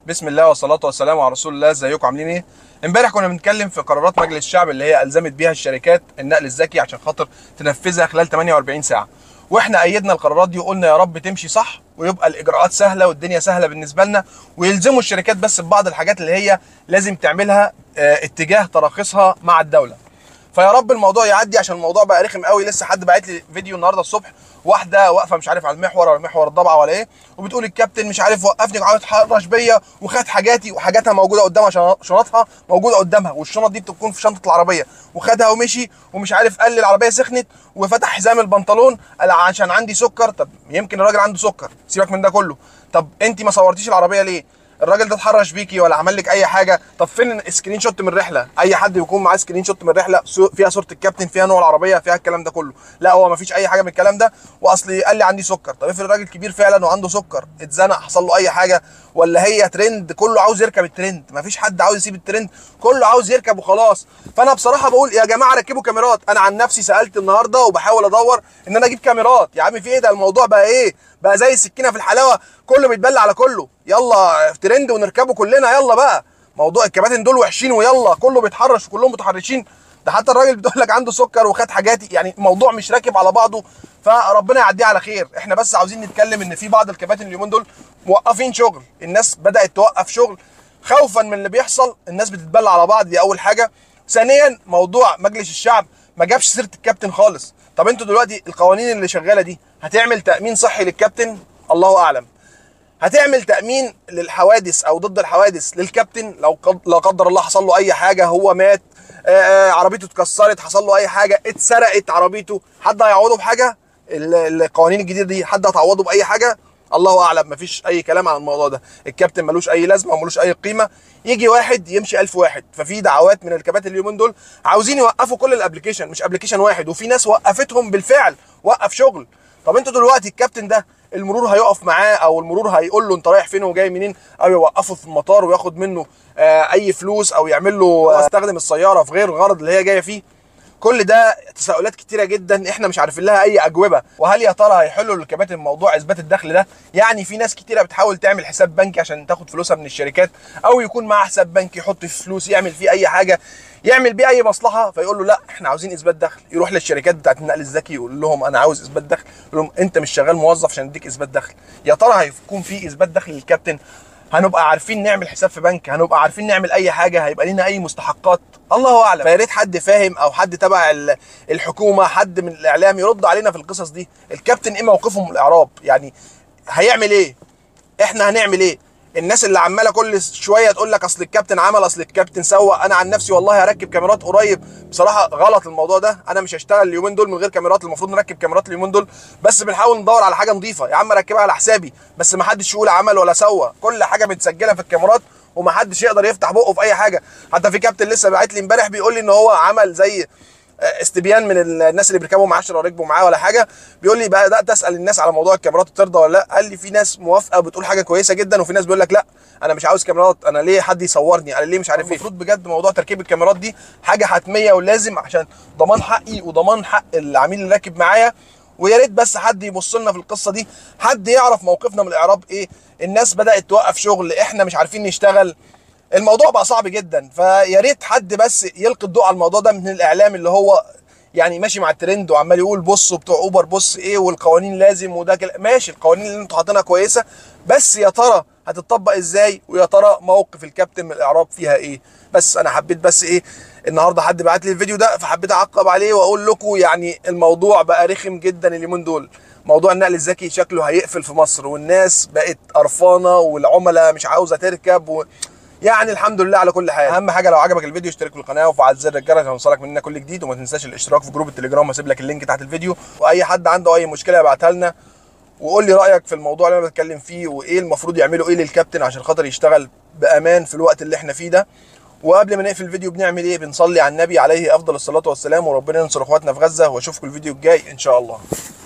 بسم الله والصلاة والسلام على رسول الله ازيكم عاملين ايه؟ امبارح كنا بنتكلم في قرارات مجلس الشعب اللي هي الزمت بيها الشركات النقل الذكي عشان خاطر تنفذها خلال 48 ساعة. واحنا ايدنا القرارات دي وقلنا يا رب تمشي صح ويبقى الاجراءات سهله والدنيا سهله بالنسبه لنا ويلزموا الشركات بس ببعض الحاجات اللي هي لازم تعملها اه اتجاه تراخيصها مع الدوله. فيا رب الموضوع يعدي عشان الموضوع بقى رخم قوي لسه حد باعت لي فيديو النهارده الصبح واحده واقفه مش عارف على المحور ولا محور الضبعه ولا ايه وبتقول الكابتن مش عارف وقفني وقعد يتحرش بيا وخد حاجاتي وحاجاتها موجوده قدامها شن- شنطها موجوده قدامها والشنط دي بتكون في شنطه العربيه وخدها ومشي ومش عارف قال لي العربيه سخنت وفتح حزام البنطلون قال عشان عندي سكر طب يمكن الراجل عنده سكر سيبك من ده كله طب انت ما صورتيش العربيه ليه الراجل ده اتحرش بيكي ولا عمل لك اي حاجه طب فين سكرين شوت من الرحله اي حد يكون معاه سكرين شوت من الرحله سو- فيها صوره الكابتن فيها نوع العربيه فيها الكلام ده كله لا هو ما فيش اي حاجه من الكلام ده واصلي قال لي عندي سكر طب افرض الراجل كبير فعلا وعنده سكر اتزنق حصل له اي حاجه ولا هي ترند كله عاوز يركب الترند ما فيش حد عاوز يسيب الترند كله عاوز يركب وخلاص فانا بصراحه بقول يا جماعه ركبوا كاميرات انا عن نفسي سالت النهارده وبحاول ادور ان انا اجيب كاميرات يا عم في ايه ده الموضوع بقى ايه بقى زي السكينه في الحلاوه كله بيتبلى على كله يلا ترند ونركبه كلنا يلا بقى موضوع الكباتن دول وحشين ويلا كله بيتحرش وكلهم متحرشين ده حتى الراجل بتقول لك عنده سكر وخد حاجاتي يعني الموضوع مش راكب على بعضه فربنا يعديه على خير احنا بس عاوزين نتكلم ان في بعض الكباتن اليومين دول موقفين شغل الناس بدات توقف شغل خوفا من اللي بيحصل الناس بتتبلى على بعض دي اول حاجه ثانيا موضوع مجلس الشعب ما جابش سيره الكابتن خالص طب انتوا دلوقتي القوانين اللي شغاله دي هتعمل تامين صحي للكابتن الله اعلم هتعمل تامين للحوادث او ضد الحوادث للكابتن لو قد- لا قدر الله حصل له اي حاجه هو مات آه، آه، عربيته اتكسرت حصل له اي حاجه اتسرقت عربيته حد هيعوضه بحاجه ال- القوانين الجديده دي حد هتعوضه باي حاجه الله اعلم مفيش اي كلام عن الموضوع ده الكابتن ملوش اي لازمه وملوش اي قيمه يجي واحد يمشي ألف واحد ففي دعوات من الكباتن اليومين دول عاوزين يوقفوا كل الابلكيشن مش ابلكيشن واحد وفي ناس وقفتهم بالفعل وقف شغل طب انتوا دلوقتي الكابتن ده المرور هيقف معاه او المرور هيقول له انت رايح فين وجاي منين او يوقفه في المطار وياخد منه آه، اي فلوس او يعمل له آه، استخدم السياره في غير الغرض اللي هي جايه فيه كل ده تساؤلات كتيره جدا احنا مش عارفين لها اي اجوبه وهل يا ترى هيحلوا للكباتن موضوع اثبات الدخل ده يعني في ناس كتيره بتحاول تعمل حساب بنكي عشان تاخد فلوسها من الشركات او يكون معاه حساب بنكي يحط فيه فلوس يعمل فيه اي حاجه يعمل بيه اي مصلحه فيقول له لا احنا عاوزين اثبات دخل يروح للشركات بتاعت النقل الذكي يقول لهم انا عاوز اثبات دخل يقول لهم انت مش شغال موظف عشان اديك اثبات دخل يا ترى هيكون في اثبات دخل للكابتن هنبقى عارفين نعمل حساب في بنك هنبقى عارفين نعمل اي حاجه هيبقى لنا اي مستحقات الله اعلم فيا ريت حد فاهم او حد تبع ال- الحكومه حد من الاعلام يرد علينا في القصص دي الكابتن ايه موقفه من الاعراب يعني هيعمل ايه احنا هنعمل ايه الناس اللي عماله كل شويه تقول لك اصل الكابتن عمل اصل الكابتن سوى انا عن نفسي والله هركب كاميرات قريب بصراحه غلط الموضوع ده انا مش هشتغل اليومين دول من غير كاميرات المفروض نركب كاميرات اليومين دول بس بنحاول ندور على حاجه نظيفه يا عم ركبها على حسابي بس ما حدش يقول عمل ولا سوى كل حاجه متسجله في الكاميرات ومحدش يقدر يفتح بقه في اي حاجه حتى في كابتن لسه باعت لي امبارح بيقول لي ان هو عمل زي استبيان من الناس اللي بيركبوا معاه ولا ركبوا معاه ولا حاجه بيقول لي بدات اسال الناس على موضوع الكاميرات ترضى ولا لا قال لي في ناس موافقه بتقول حاجه كويسه جدا وفي ناس بيقول لك لا انا مش عاوز كاميرات انا ليه حد يصورني انا ليه مش عارف ايه المفروض بجد موضوع تركيب الكاميرات دي حاجه حتميه ولازم عشان ضمان حقي وضمان حق العميل اللي راكب معايا ويا ريت بس حد يبص لنا في القصه دي حد يعرف موقفنا من الاعراب ايه الناس بدات توقف شغل احنا مش عارفين نشتغل الموضوع بقى صعب جدا فيا ريت حد بس يلقي الضوء على الموضوع ده من الاعلام اللي هو يعني ماشي مع الترند وعمال يقول بصوا بتوع اوبر بص ايه والقوانين لازم وده كلا- ماشي القوانين اللي انتوا حاطينها كويسه بس يا ترى هتطبق ازاي ويا ترى موقف الكابتن من الاعراب فيها ايه بس انا حبيت بس ايه النهارده حد بعت لي الفيديو ده فحبيت اعقب عليه واقول لكم يعني الموضوع بقى رخم جدا اليومين دول موضوع النقل الذكي شكله هيقفل في مصر والناس بقت قرفانه والعملاء مش عاوزه تركب و... يعني الحمد لله على كل حال اهم حاجه لو عجبك الفيديو اشترك في القناه وفعل زر الجرس عشان يوصلك مننا كل جديد وما تنساش الاشتراك في جروب التليجرام هسيب لك اللينك تحت الفيديو واي حد عنده اي مشكله يبعتها لنا وقول لي رايك في الموضوع اللي انا بتكلم فيه وايه المفروض يعملوا ايه للكابتن عشان خاطر يشتغل بامان في الوقت اللي احنا فيه ده وقبل ما نقفل الفيديو بنعمل ايه بنصلي على النبي عليه افضل الصلاه والسلام وربنا ينصر اخواتنا في غزه واشوفكم الفيديو الجاي ان شاء الله